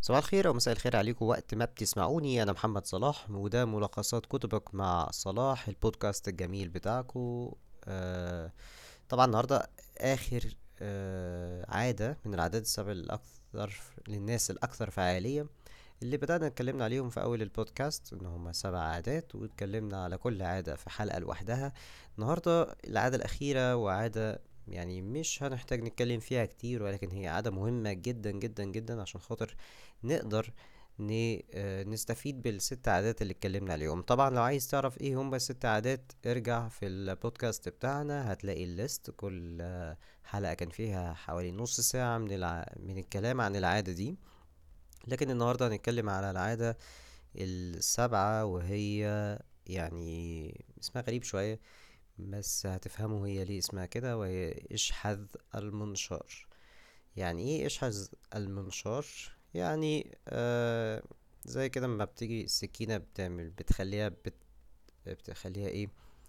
صباح الخير او مساء الخير عليكم وقت ما بتسمعوني انا محمد صلاح وده ملخصات كتبك مع صلاح البودكاست الجميل بتاعكم آه طبعا النهارده اخر آه عادة من العادات السبع الاكثر للناس الاكثر فعالية اللي بدأنا اتكلمنا عليهم في اول البودكاست ان هما سبع عادات واتكلمنا على كل عادة في حلقة لوحدها النهاردة العادة الاخيرة وعادة يعني مش هنحتاج نتكلم فيها كتير ولكن هي عادة مهمة جدا جدا جدا عشان خاطر نقدر ن- آه، نستفيد بالست عادات اللي اتكلمنا عليهم طبعا لو عايز تعرف ايه هم الست عادات ارجع في البودكاست بتاعنا هتلاقي الليست كل آه، حلقة كان فيها حوالي نص ساعة من الع... من الكلام عن العادة دي لكن النهاردة هنتكلم على العادة السابعة وهي يعني اسمها غريب شوية بس هتفهموا هي ليه اسمها كده وهي اشحذ المنشار يعني ايه اشحذ المنشار يعني آه زي كده لما بتيجي السكينة بتعمل بتخليها بت بتخليها ايه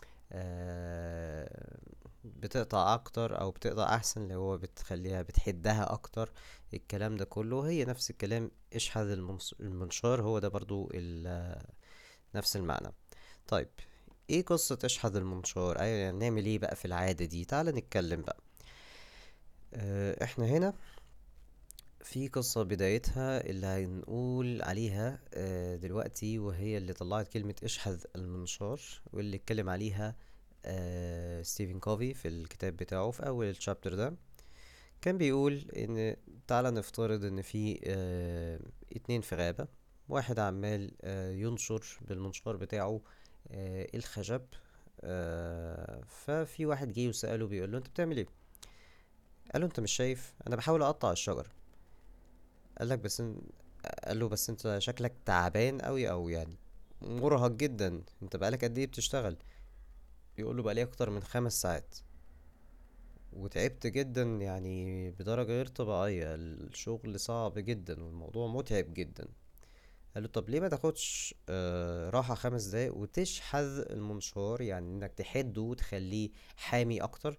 آه بتقطع اكتر او بتقطع احسن اللي هو بتخليها بتحدها اكتر الكلام ده كله هي نفس الكلام اشحذ المنص- المنشار هو ده برضو ال- نفس المعنى طيب ايه قصة اشحذ المنشار ايوه يعني نعمل ايه بقى في العادة دي تعال نتكلم بقى آه احنا هنا في قصة بدايتها اللي هنقول عليها آه، دلوقتي وهي اللي طلعت كلمة اشحذ المنشار واللي اتكلم عليها آه، ستيفن كوفي في الكتاب بتاعه في أول الشابتر ده كان بيقول إن تعالى نفترض إن في آه، اتنين في غابة واحد عمال آه، ينشر بالمنشار بتاعه آه، الخشب آه، ففي واحد جه وسأله بيقول له انت بتعمل ايه قال له انت مش شايف انا بحاول اقطع الشجر قال لك بس ان... قال له بس انت شكلك تعبان قوي او يعني مرهق جدا انت بقالك قد ايه بتشتغل يقول له بقالي اكتر من خمس ساعات وتعبت جدا يعني بدرجة غير طبيعية الشغل صعب جدا والموضوع متعب جدا قال له طب ليه ما تاخدش آه راحة خمس دقايق وتشحذ المنشار يعني انك تحده وتخليه حامي اكتر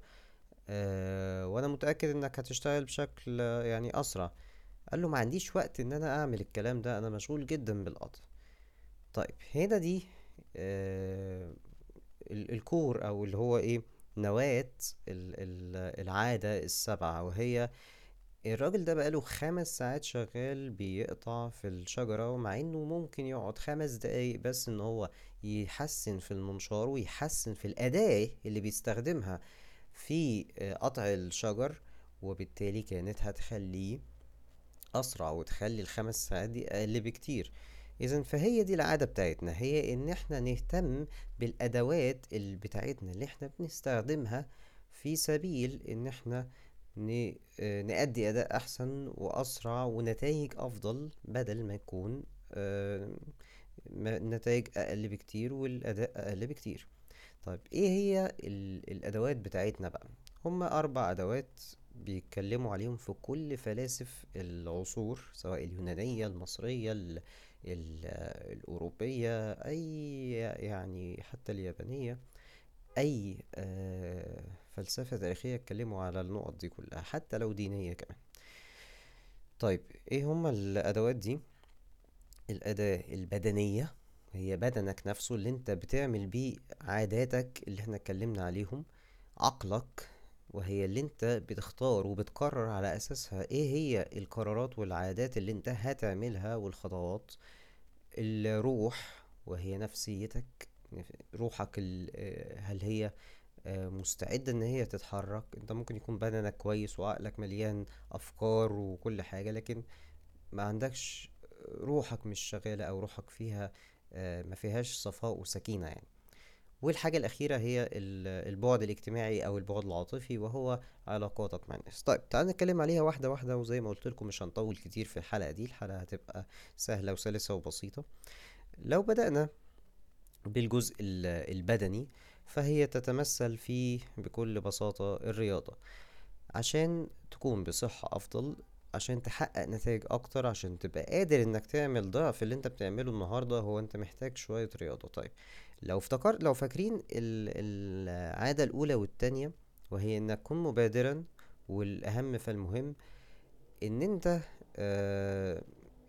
آه وانا متأكد انك هتشتغل بشكل آه، يعني اسرع قال له ما عنديش وقت ان انا اعمل الكلام ده انا مشغول جدا بالقطر طيب هنا دي آه ال- الكور او اللي هو ايه نواة ال- ال- العادة السبعة وهي الراجل ده بقاله خمس ساعات شغال بيقطع في الشجرة ومع انه ممكن يقعد خمس دقايق بس ان هو يحسن في المنشار ويحسن في الأداة اللي بيستخدمها في آه، قطع الشجر وبالتالي كانت هتخليه اسرع وتخلي الخمس ساعات دي اقل بكتير اذا فهي دي العاده بتاعتنا هي ان احنا نهتم بالادوات اللي بتاعتنا اللي احنا بنستخدمها في سبيل ان احنا ن- آه، نأدي اداء احسن واسرع ونتائج افضل بدل ما يكون آه، ما- النتائج اقل بكتير والاداء اقل بكتير طيب ايه هي ال- الادوات بتاعتنا بقى هما اربع ادوات بيتكلموا عليهم في كل فلاسف العصور سواء اليونانية المصرية ال ال الأوروبية أي يعني حتى اليابانية أي آه، فلسفة تاريخية اتكلموا على النقط دي كلها حتى لو دينية كمان طيب ايه هما الأدوات دي الأداة البدنية هي بدنك نفسه اللي انت بتعمل بيه عاداتك اللي احنا اتكلمنا عليهم عقلك وهي اللي انت بتختار وبتقرر على اساسها ايه هي القرارات والعادات اللي انت هتعملها والخطوات الروح وهي نفسيتك نف- روحك ال- آه، هل هي آه، مستعدة ان هي تتحرك انت ممكن يكون بدنك كويس وعقلك مليان افكار وكل حاجة لكن ما عندكش روحك مش شغالة او روحك فيها آه، ما فيهاش صفاء وسكينة يعني والحاجة الأخيرة هي ال- البعد الاجتماعي أو البعد العاطفي وهو علاقاتك مع الناس طيب تعال نتكلم عليها واحدة واحدة وزي ما قلت لكم مش هنطول كتير في الحلقة دي الحلقة هتبقى سهلة وسلسة وبسيطة لو بدأنا بالجزء ال- البدني فهي تتمثل في بكل بساطة الرياضة عشان تكون بصحة أفضل عشان تحقق نتائج أكتر عشان تبقى قادر إنك تعمل ضعف اللي أنت بتعمله النهاردة هو أنت محتاج شوية رياضة طيب لو افتكر لو فاكرين ال- العادة الأولى والتانية وهي إنك تكون مبادرا والأهم فالمهم إن أنت آه،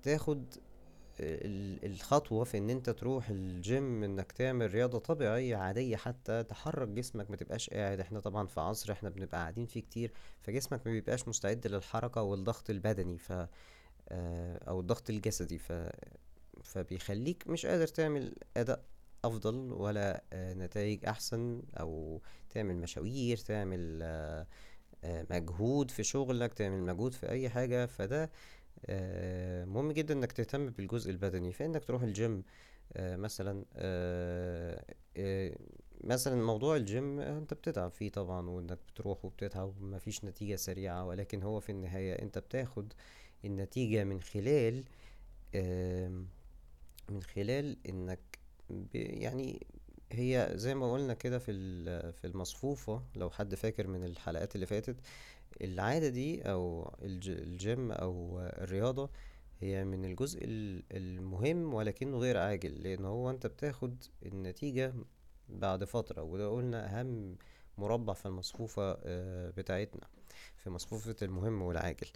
تاخد ال- الخطوة في ان انت تروح الجيم انك تعمل رياضة طبيعية عادية حتى تحرك جسمك ما تبقاش قاعد احنا طبعا في عصر احنا بنبقى قاعدين فيه كتير فجسمك ما بيبقاش مستعد للحركة والضغط البدني ف آه، او الضغط الجسدي ف فبيخليك مش قادر تعمل اداء افضل ولا نتائج احسن او تعمل مشاوير تعمل آه، آه، مجهود في شغلك تعمل مجهود في اي حاجة فده آه، مهم جدا انك تهتم بالجزء البدني فانك تروح الجيم آه، مثلا آه، آه، مثلا موضوع الجيم آه، انت بتتعب فيه طبعا وانك بتروح وبتتعب ومفيش نتيجة سريعة ولكن هو في النهاية انت بتاخد النتيجة من خلال آم، من خلال انك ب يعني هي زي ما قلنا كده في ال- في المصفوفة لو حد فاكر من الحلقات اللي فاتت العادة دي او الج- الجيم او الرياضة هي من الجزء ال- المهم ولكنه غير عاجل لان هو انت بتاخد النتيجة بعد فترة وده قلنا اهم مربع في المصفوفة آه، بتاعتنا في مصفوفة المهم والعاجل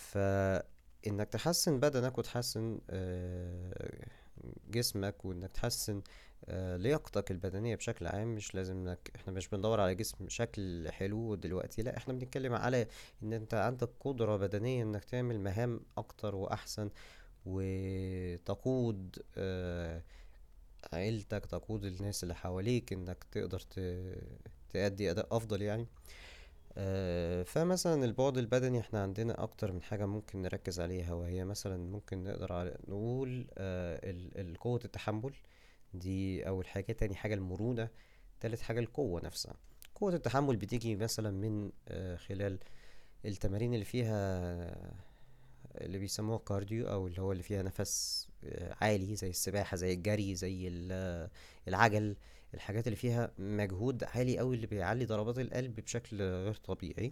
فإنك تحسن بدنك وتحسن آه، جسمك وإنك تحسن آه، لياقتك البدنية بشكل عام مش لازم انك احنا مش بندور على جسم شكل حلو دلوقتي لا احنا بنتكلم على ان انت عندك قدرة بدنية انك تعمل مهام اكتر واحسن وتقود آه، عيلتك تقود الناس اللي حواليك انك تقدر ت- تأدي اداء افضل يعني آه، فمثلا البعد البدني احنا عندنا اكتر من حاجة ممكن نركز عليها وهي مثلا ممكن نقدر على نقول آه، ال- ال- قوة التحمل دي اول حاجة تاني حاجة المرونة تالت حاجة القوة نفسها قوة التحمل بتيجي مثلا من آه، خلال التمارين اللي فيها اللي بيسموها كارديو او اللي هو اللي فيها نفس آه، عالي زي السباحة زي الجري زي ال- آه، العجل الحاجات اللي فيها مجهود عالي قوي اللي بيعلي ضربات القلب بشكل غير طبيعي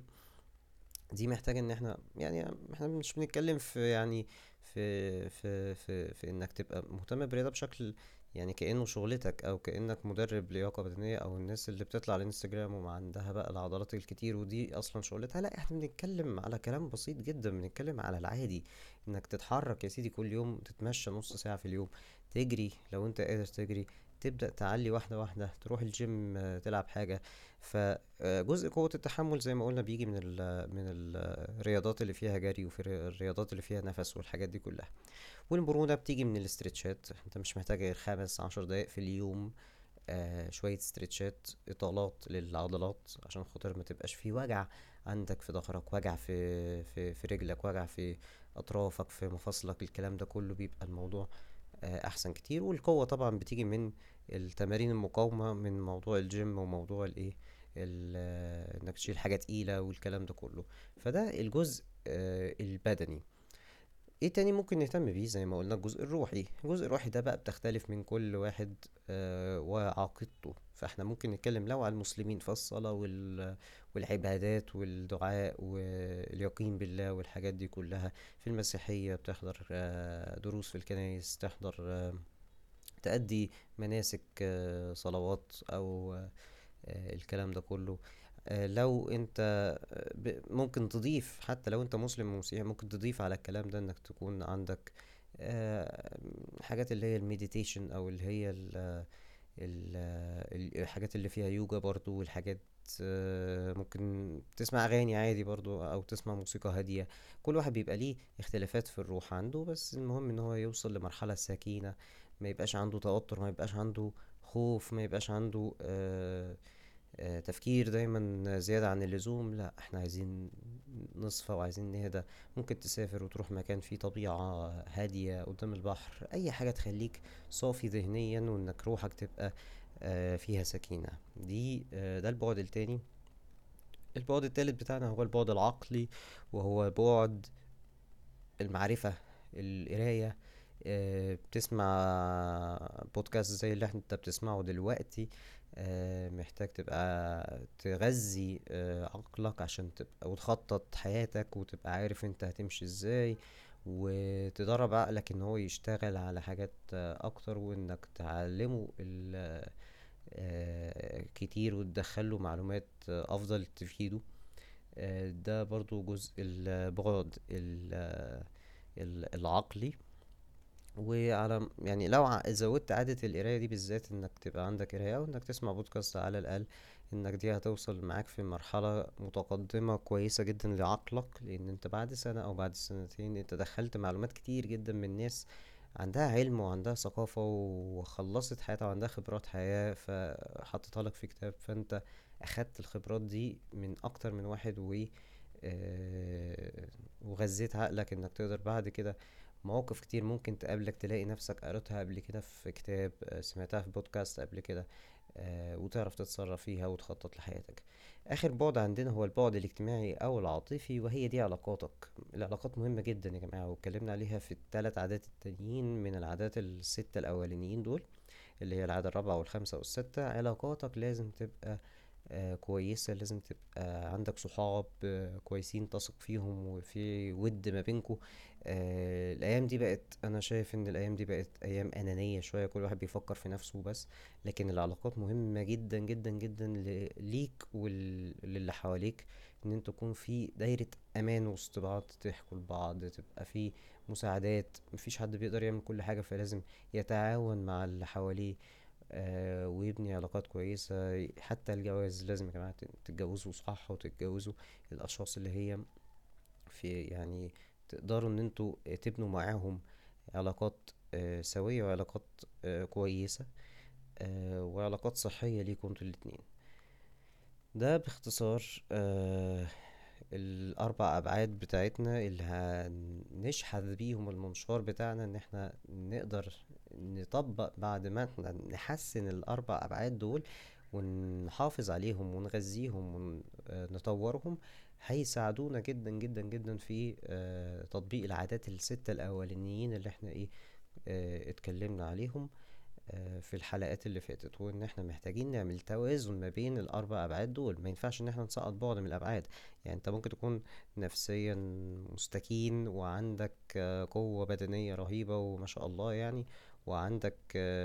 دي محتاجة ان احنا يعني احنا مش بنتكلم في يعني في في في في انك تبقى مهتم بالرياضة بشكل يعني كأنه شغلتك او كأنك مدرب لياقة بدنية او الناس اللي بتطلع على الانستجرام وما عندها بقى العضلات الكتير ودي اصلا شغلتها لا احنا بنتكلم على كلام بسيط جدا بنتكلم على العادي انك تتحرك يا سيدي كل يوم تتمشى نص ساعة في اليوم تجري لو انت قادر تجري تبدأ تعلي واحدة واحدة تروح الجيم آه، تلعب حاجة فجزء قوة التحمل زي ما قلنا بيجي من ال من الرياضات اللي فيها جري وفي الري- الرياضات اللي فيها نفس والحاجات دي كلها والمرونة بتيجي من الاسترتشات انت مش محتاج غير خمس عشر دقايق في اليوم آه شوية استرتشات إطالات للعضلات عشان خاطر ما تبقاش في وجع عندك في ظهرك وجع في في في رجلك وجع في أطرافك في مفاصلك الكلام ده كله بيبقى الموضوع آه أحسن كتير والقوة طبعا بتيجي من التمارين المقاومة من موضوع الجيم وموضوع الإيه ال- آه، إنك تشيل حاجة تقيلة والكلام ده كله فده الجزء آه البدني ايه تاني ممكن نهتم بيه زي ما قلنا الجزء الروحي الجزء الروحي ده بقى بتختلف من كل واحد آه وعقيدته فاحنا ممكن نتكلم لو على المسلمين فالصلاة وال والعبادات والدعاء واليقين بالله والحاجات دي كلها في المسيحية بتحضر آه دروس في الكنائس تحضر آه تأدي مناسك آه صلوات أو آه آه، الكلام ده كله آه، لو انت آه، ب- ممكن تضيف حتى لو انت مسلم ومسيحي ممكن تضيف على الكلام ده انك تكون عندك آه، حاجات اللي هي المديتيشن او اللي هي ال ال ال- الحاجات اللي فيها يوجا برضو والحاجات آه، ممكن تسمع اغاني عادي برضو او تسمع موسيقى هادية كل واحد بيبقى ليه اختلافات في الروح عنده بس المهم ان هو يوصل لمرحلة سكينة ما يبقاش عنده توتر ما يبقاش عنده خوف ما يبقاش عنده آه آه، تفكير دايما زيادة عن اللزوم لا احنا عايزين نصفى وعايزين نهدى ممكن تسافر وتروح مكان فيه طبيعة هادية قدام البحر أي حاجة تخليك صافي ذهنيا وإنك روحك تبقى آه، فيها سكينة دي آه، ده البعد التاني البعد التالت بتاعنا هو البعد العقلي وهو بعد المعرفة القراية آه، بتسمع بودكاست زي اللي انت بتسمعه دلوقتي آه، محتاج تبقى تغذي آه، عقلك عشان تبقى وتخطط حياتك وتبقى عارف انت هتمشي ازاي وتدرب عقلك ان هو يشتغل على حاجات آه، اكتر وانك تعلمه ال- آه، كتير وتدخله معلومات آه، افضل تفيده آه، ده برضو جزء البعد ال- ال- العقلي وعلى م- يعني لو ع- زودت عادة القراية دي بالذات انك تبقى عندك قراية او انك تسمع بودكاست على الاقل انك دي هتوصل معاك في مرحلة متقدمة كويسة جدا لعقلك لان انت بعد سنة او بعد سنتين انت دخلت معلومات كتير جدا من ناس عندها علم وعندها ثقافة وخلصت حياتها وعندها خبرات حياة فحطيتها لك في كتاب فانت اخدت الخبرات دي من اكتر من واحد و آه، وغذيت عقلك انك تقدر بعد كده مواقف كتير ممكن تقابلك تلاقي نفسك قريتها قبل كده في كتاب آه، سمعتها في بودكاست قبل كده آه، وتعرف تتصرف فيها وتخطط لحياتك آخر بعد عندنا هو البعد الاجتماعي أو العاطفي وهي دي علاقاتك العلاقات مهمة جدا يا جماعة واتكلمنا عليها في الثلاث عادات التانيين من العادات الستة الأولانيين دول اللي هي العادة الرابعة والخامسة والستة علاقاتك لازم تبقى آه، كويسة لازم تبقى عندك صحاب آه، كويسين تثق فيهم وفي ود ما بينكو آه، الأيام دي بقت أنا شايف إن الأيام دي بقت أيام أنانية شوية كل واحد بيفكر في نفسه بس لكن العلاقات مهمة جدا جدا جدا ل- ليك وللي حواليك إن انتوا تكون في دايرة أمان وسط بعض تحكوا لبعض تبقى في مساعدات مفيش حد بيقدر يعمل كل حاجة فلازم يتعاون مع اللي حواليه آه ويبني علاقات كويسة حتى الجواز لازم يا جماعة تتجوزوا صح وتتجوزوا الأشخاص اللي هي في يعني تقدروا ان انتوا تبنوا معاهم علاقات آه، سوية وعلاقات آه، كويسة آه، وعلاقات صحية ليكم انتوا الاتنين ده باختصار آه، الأربع أبعاد بتاعتنا اللي هنشحذ بيهم المنشار بتاعنا إن احنا نقدر نطبق بعد ما احنا نحسن الأربع أبعاد دول ونحافظ عليهم ونغذيهم ونطورهم هيساعدونا جدا جدا جدا في آه، تطبيق العادات الستة الأولانيين اللي احنا ايه آه، اتكلمنا عليهم آه، في الحلقات اللي فاتت وان احنا محتاجين نعمل توازن ما بين الاربع ابعاد دول ما ينفعش ان احنا نسقط بعد من الابعاد يعني انت ممكن تكون نفسيا مستكين وعندك آه، قوة بدنية رهيبة وما شاء الله يعني وعندك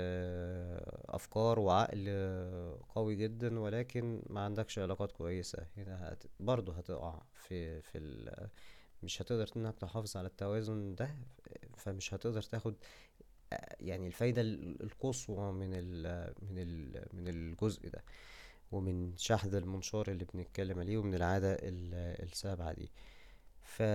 آه، افكار وعقل آه، قوي جدا ولكن ما عندكش علاقات كويسة هنا هت... برضه هتقع في في ال... مش هتقدر انك تحافظ على التوازن ده فمش هتقدر تاخد يعني الفايدة ال- القصوى من ال من ال من الجزء ده ومن شحذ المنشار اللي بنتكلم عليه ومن العادة ال- السابعة دي ف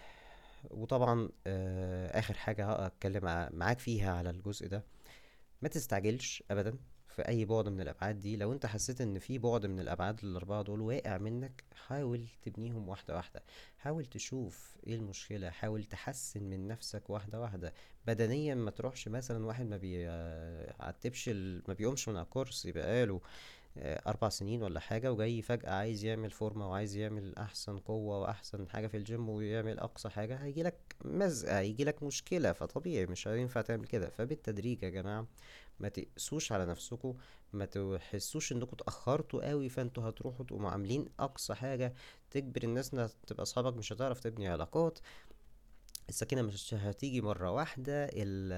وطبعا آه، آخر حاجة هتكلم ع- معاك فيها على الجزء ده ما تستعجلش ابدا في اي بعد من الابعاد دي لو انت حسيت ان في بعد من الابعاد الاربعه دول واقع منك حاول تبنيهم واحده واحده حاول تشوف ايه المشكله حاول تحسن من نفسك واحده واحده بدنيا ما تروحش مثلا واحد ما بيعتبش ال- ما بيقومش من على الكرسي بقاله آه، اربع سنين ولا حاجه وجاي فجاه عايز يعمل فورمه وعايز يعمل احسن قوه واحسن حاجه في الجيم ويعمل اقصى حاجه هيجيلك مزقه هيجيلك مشكله فطبيعي مش هينفع تعمل كده فبالتدريج يا جماعه ما تقسوش على نفسكم ما تحسوش انكم اتاخرتوا قوي فانتوا هتروحوا تقوموا عاملين اقصى حاجه تجبر الناس انها تبقى اصحابك مش هتعرف تبني علاقات السكينة مش هتيجي مرة واحدة ال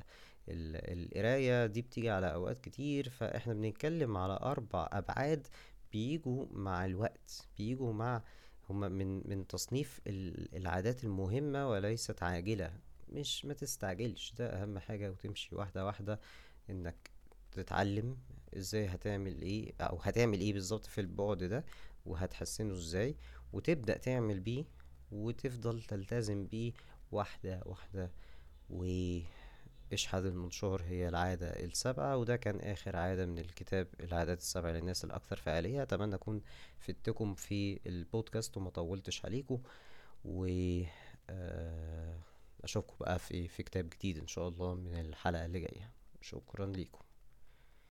ال القراية دي بتيجي على أوقات كتير فاحنا بنتكلم على أربع أبعاد بيجوا مع الوقت بيجوا مع هما من من تصنيف ال- العادات المهمة وليست عاجلة مش ما تستعجلش ده أهم حاجة وتمشي واحدة واحدة إنك تتعلم ازاي هتعمل ايه او هتعمل ايه بالظبط في البعد ده وهتحسنه ازاي وتبدأ تعمل بيه وتفضل تلتزم بيه واحدة واحدة واشحذ المنشار هي العادة السبعة وده كان آخر عادة من الكتاب العادات السبع للناس الأكثر فعالية أتمنى أكون فدتكم في البودكاست وما طولتش عليكم و آه، أشوفكم بقى في في كتاب جديد إن شاء الله من الحلقة اللي جاية شكرا ليكم